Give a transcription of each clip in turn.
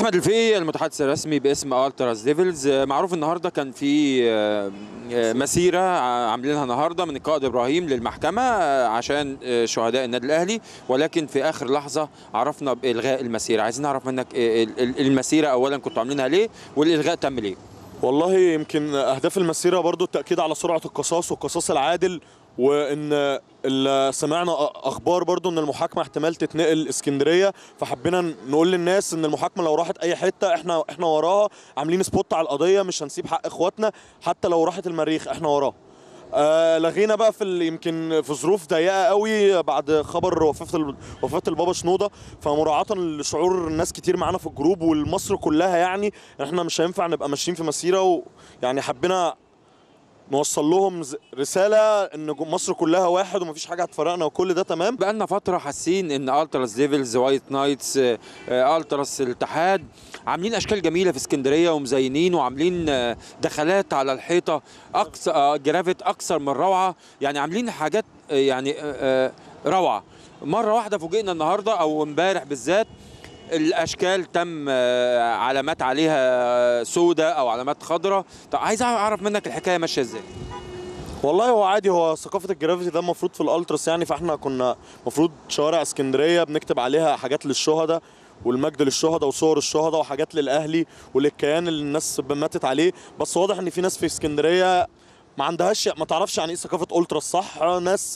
احمد الفقي المتحدث الرسمي باسم التراس ديفلز آه، معروف النهارده كان في آه، آه، مسيره ع- عاملينها النهارده من القائد ابراهيم للمحكمه آه، عشان آه، شهداء النادي الاهلي ولكن في اخر لحظه عرفنا بالغاء المسيره عايزين نعرف منك آه، ال- ال- المسيره اولا كنتوا عاملينها ليه والالغاء تم ليه والله يمكن اهداف المسيره برضو التاكيد على سرعه القصاص والقصاص العادل وان ال- سمعنا اخبار برضو ان المحاكمه احتمال تتنقل اسكندريه فحبينا نقول للناس ان المحاكمه لو راحت اي حته احنا احنا وراها عاملين سبوت على القضيه مش هنسيب حق اخواتنا حتى لو راحت المريخ احنا وراها آه لغينا بقى في ال- يمكن في ظروف ضيقه قوي بعد خبر وفاه ال- وفاه البابا شنوده فمراعاه لشعور الناس كتير معانا في الجروب والمصر كلها يعني احنا مش هينفع نبقى ماشيين في مسيره ويعني حبينا نوصل لهم ز- رساله ان جو- مصر كلها واحد ومفيش حاجه هتفرقنا وكل ده تمام بقالنا فتره حاسين ان التراس ديفلز وايت نايتس آه، آه، التراس الاتحاد عاملين اشكال جميله في اسكندريه ومزينين وعاملين آه، دخلات على الحيطه اقصى آه، جرافيت اكثر من روعه يعني عاملين حاجات آه، يعني آه، آه، روعه مره واحده فوجئنا النهارده او امبارح بالذات الاشكال تم آه، علامات عليها سوداء او علامات خضراء طب عايز اعرف منك الحكايه ماشيه ازاي والله هو عادي هو ثقافه الجرافيتي ده المفروض في الالتراس يعني فاحنا كنا المفروض شوارع اسكندريه بنكتب عليها حاجات للشهداء والمجد للشهداء وصور الشهداء وحاجات للاهلي وللكيان اللي الناس ماتت عليه بس واضح ان في ناس في اسكندريه ما عندهاش ما تعرفش يعني ايه ثقافه التراس صح ناس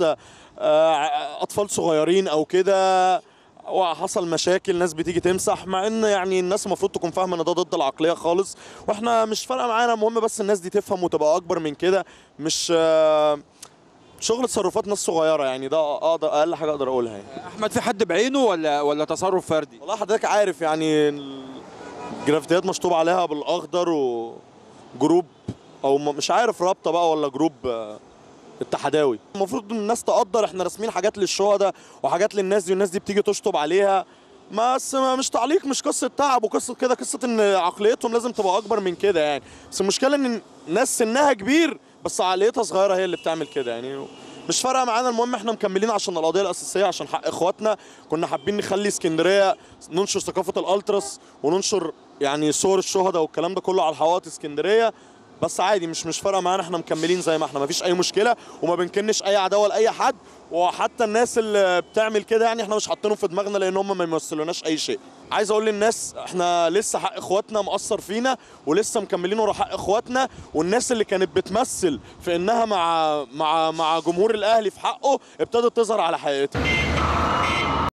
آه، اطفال صغيرين او كده وحصل مشاكل ناس بتيجي تمسح مع ان يعني الناس المفروض تكون فاهمه ان ده ضد العقليه خالص واحنا مش فارقه معانا المهم بس الناس دي تفهم وتبقى اكبر من كده مش آه، شغل تصرفات ناس صغيره يعني ده اقدر اقل حاجه اقدر اقولها يعني احمد في حد بعينه ولا ولا تصرف فردي والله حضرتك عارف يعني الجرافتيات مشطوب عليها بالاخضر وجروب او م- مش عارف رابطه بقى ولا جروب آه، اتحداوي المفروض الناس تقدر احنا راسمين حاجات للشهداء وحاجات للناس دي والناس دي بتيجي تشطب عليها بس ما مش تعليق مش قصه تعب وقصه كده قصه ان عقليتهم لازم تبقى اكبر من كده يعني بس المشكله ان ناس سنها كبير بس عقليتها صغيره هي اللي بتعمل كده يعني مش فارقه معانا المهم احنا مكملين عشان القضيه الاساسيه عشان حق اخواتنا كنا حابين نخلي اسكندريه ننشر ثقافه الالتراس وننشر يعني صور الشهداء والكلام ده كله على الحوائط اسكندريه بس عادي مش مش فارقه معانا احنا مكملين زي ما احنا مفيش اي مشكله وما بنكنش اي عداوه لاي حد وحتى الناس اللي بتعمل كده يعني احنا مش حاطينهم في دماغنا لان هم ما يمثلوناش اي شيء عايز اقول للناس احنا لسه حق اخواتنا مأثر فينا ولسه مكملين ورا حق اخواتنا والناس اللي كانت بتمثل في انها مع مع مع جمهور الاهلي في حقه ابتدت تظهر على حقيقتها